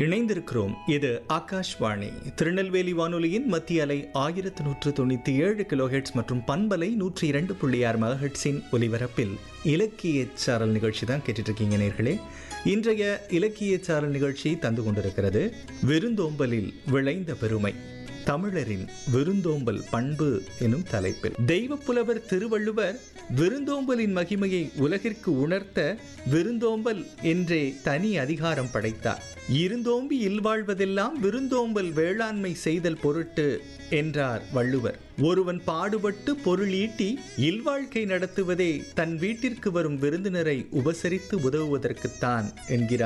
இணைந்திருக்கிறோம் இது ஆகாஷ்வாணி திருநெல்வேலி வானொலியின் மத்திய அலை ஆயிரத்து நூற்று தொண்ணூற்றி ஏழு கிலோஹெட்ஸ் மற்றும் பண்பலை நூற்றி இரண்டு புள்ளி ஆறு மெகாஹெட்ஸின் ஒலிபரப்பில் இலக்கிய சாரல் நிகழ்ச்சி தான் கேட்டுட்டு இருக்கீங்க நேர்களே இன்றைய இலக்கிய சாரல் நிகழ்ச்சி தந்து கொண்டிருக்கிறது விருந்தோம்பலில் விளைந்த பெருமை தமிழரின் விருந்தோம்பல் பண்பு எனும் தலைப்பில் தெய்வப்புலவர் திருவள்ளுவர் விருந்தோம்பலின் மகிமையை உலகிற்கு உணர்த்த விருந்தோம்பல் என்றே தனி அதிகாரம் படைத்தார் இருந்தோம்பி இல்வாழ்வதெல்லாம் விருந்தோம்பல் வேளாண்மை செய்தல் பொருட்டு என்றார் வள்ளுவர் ஒருவன் பாடுபட்டு பொருள் ஈட்டி இல்வாழ்க்கை நடத்துவதே தன் வீட்டிற்கு வரும் விருந்தினரை உபசரித்து உதவுவதற்குத்தான் என்கிறார்